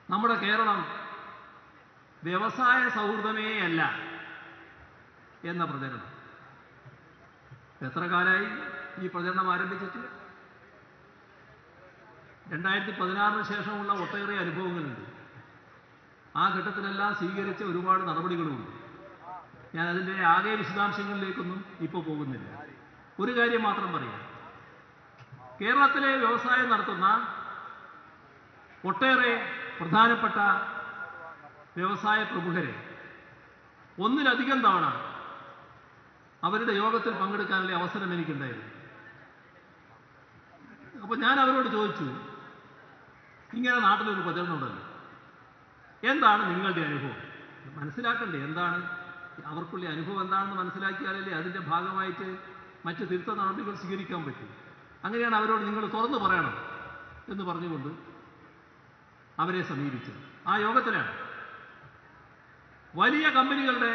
നമ്മുടെ കേരളം വ്യവസായ സൗഹൃദമേ അല്ല എന്ന പ്രചരണം എത്ര കാലമായി ഈ പ്രചരണം ആരംഭിച്ചിട്ട് രണ്ടായിരത്തി പതിനാറിന് ശേഷമുള്ള ഒട്ടേറെ അനുഭവങ്ങളുണ്ട് ആ ഘട്ടത്തിലെല്ലാം സ്വീകരിച്ച ഒരുപാട് നടപടികളുമുണ്ട് ഞാൻ അതിൻ്റെ ആകെ വിശദാംശങ്ങളിലേക്കൊന്നും ഇപ്പോൾ പോകുന്നില്ല ഒരു കാര്യം മാത്രം പറയാം കേരളത്തിലെ വ്യവസായം നടത്തുന്ന ഒട്ടേറെ പ്രധാനപ്പെട്ട വ്യവസായ പ്രമുഖരെ ഒന്നിലധികം തവണ അവരുടെ യോഗത്തിൽ പങ്കെടുക്കാനുള്ള അവസരം എനിക്കുണ്ടായിരുന്നു അപ്പോൾ ഞാൻ അവരോട് ചോദിച്ചു ഇങ്ങനെ നാട്ടിലൊരു പ്രചരണമുണ്ടല്ലോ എന്താണ് നിങ്ങളുടെ അനുഭവം മനസ്സിലാക്കണ്ടേ എന്താണ് അവർക്കുള്ള അനുഭവം എന്താണെന്ന് മനസ്സിലാക്കിയാലല്ലേ അതിൻ്റെ ഭാഗമായിട്ട് മറ്റ് തിരുത്ത നടപടികൾ സ്വീകരിക്കാൻ പറ്റും അങ്ങനെയാണ് അവരോട് നിങ്ങൾ തുറന്നു പറയണം എന്ന് പറഞ്ഞുകൊണ്ട് അവരെ സമീപിച്ചത് ആ യോഗത്തിലാണ് വലിയ കമ്പനികളുടെ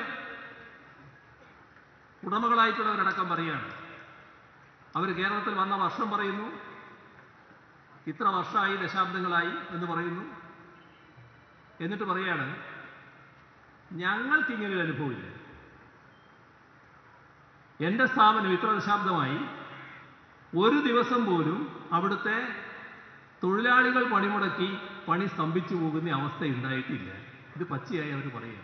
ഉടമകളായിട്ടുള്ളവരടക്കം പറയുകയാണ് അവർ കേരളത്തിൽ വന്ന വർഷം പറയുന്നു ഇത്ര വർഷമായി ദശാബ്ദങ്ങളായി എന്ന് പറയുന്നു എന്നിട്ട് പറയാണ് ഞങ്ങൾക്ക് ഇങ്ങനെ ഒരു അനുഭവമില്ല എൻ്റെ സ്ഥാപനം ഇത്ര ദശാബ്ദമായി ഒരു ദിവസം പോലും അവിടുത്തെ തൊഴിലാളികൾ പണിമുടക്കി പണി സ്തംഭിച്ചു പോകുന്ന അവസ്ഥ ഉണ്ടായിട്ടില്ല ഇത് പച്ചയായി അവർ പറയുക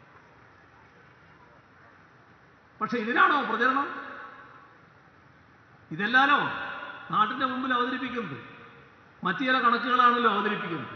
പക്ഷെ ഇതിനാണോ പ്രചരണം ഇതെല്ലാലോ നാട്ടിന്റെ മുമ്പിൽ അവതരിപ്പിക്കുന്നത് മറ്റു ചില കണക്കുകളാണല്ലോ അവതരിപ്പിക്കുന്നത്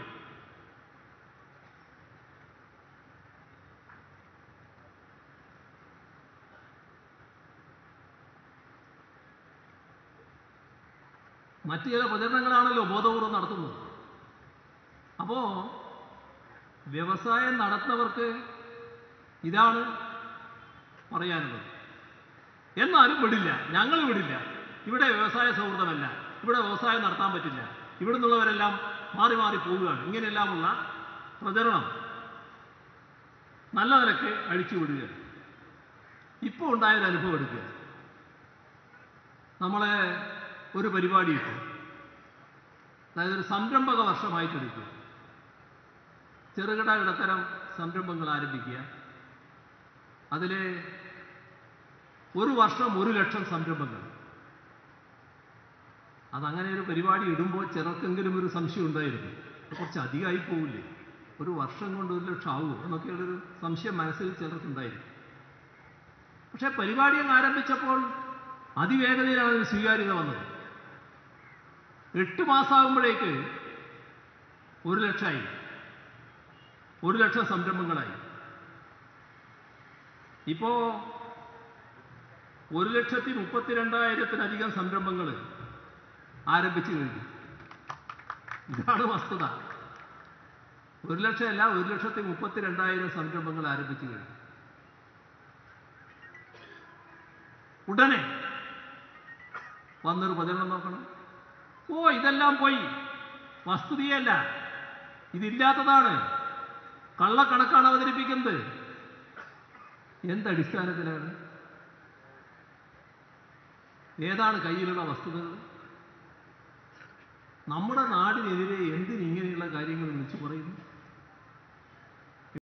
മറ്റു ചില പ്രചരണങ്ങളാണല്ലോ ബോധപൂർവം നടത്തുന്നത് അപ്പോ വ്യവസായം നടത്തുന്നവർക്ക് ഇതാണ് പറയാനുള്ളത് എന്നാലും വിടില്ല ഞങ്ങൾ വിടില്ല ഇവിടെ വ്യവസായ സൗഹൃദമല്ല ഇവിടെ വ്യവസായം നടത്താൻ പറ്റില്ല ഇവിടെ നിന്നുള്ളവരെല്ലാം മാറി മാറി പോവുകയാണ് ഇങ്ങനെയെല്ലാമുള്ള പ്രചരണം നല്ല നിലക്ക് അഴിച്ചു വിടുക ഇപ്പോൾ ഉണ്ടായൊരു അനുഭവം എടുക്കുക നമ്മളെ ഒരു പരിപാടി ഇട്ടു അതായത് ഒരു സംരംഭക വർഷമായിട്ടെടുക്കുക ചെറുകിട ഇടത്തരം സംരംഭങ്ങൾ ആരംഭിക്കുക അതിൽ ഒരു വർഷം ഒരു ലക്ഷം സംരംഭങ്ങൾ അതങ്ങനെ ഒരു പരിപാടി ഇടുമ്പോൾ ചിലർക്കെങ്കിലും ഒരു സംശയം ഉണ്ടായിരുന്നു ഇത് കുറച്ച് അധികമായി പോവില്ലേ ഒരു വർഷം കൊണ്ട് ഒരു ലക്ഷം ആവുമോ എന്നൊക്കെയുള്ളൊരു സംശയം മനസ്സിൽ ചിലർക്കുണ്ടായിരുന്നു പക്ഷേ പരിപാടി അങ്ങ് ആരംഭിച്ചപ്പോൾ അതിവേഗതയിലാണ് ഒരു സ്വീകാര്യത വന്നത് എട്ട് മാസമാകുമ്പോഴേക്ക് ഒരു ലക്ഷമായി ഒരു ലക്ഷം സംരംഭങ്ങളായി ഇപ്പോ ഒരു ലക്ഷത്തി മുപ്പത്തിരണ്ടായിരത്തിലധികം സംരംഭങ്ങൾ ആരംഭിച്ചു കഴിഞ്ഞു ഇതാണ് വസ്തുത ഒരു ലക്ഷമല്ല ഒരു ലക്ഷത്തി മുപ്പത്തിരണ്ടായിരം സംരംഭങ്ങൾ ആരംഭിച്ചു കഴിഞ്ഞു ഉടനെ വന്നൊരു പ്രചരണം നോക്കണം ഓ ഇതെല്ലാം പോയി വസ്തുതയല്ല ഇതില്ലാത്തതാണ് കള്ളക്കണക്കാണ് അവതരിപ്പിക്കുന്നത് എന്തടിസ്ഥാനത്തിലാണ് ഏതാണ് കയ്യിലുള്ള വസ്തുതകൾ നമ്മുടെ നാടിനെതിരെ എന്തിനിങ്ങനെയുള്ള കാര്യങ്ങൾ വിളിച്ചു പറയുന്നു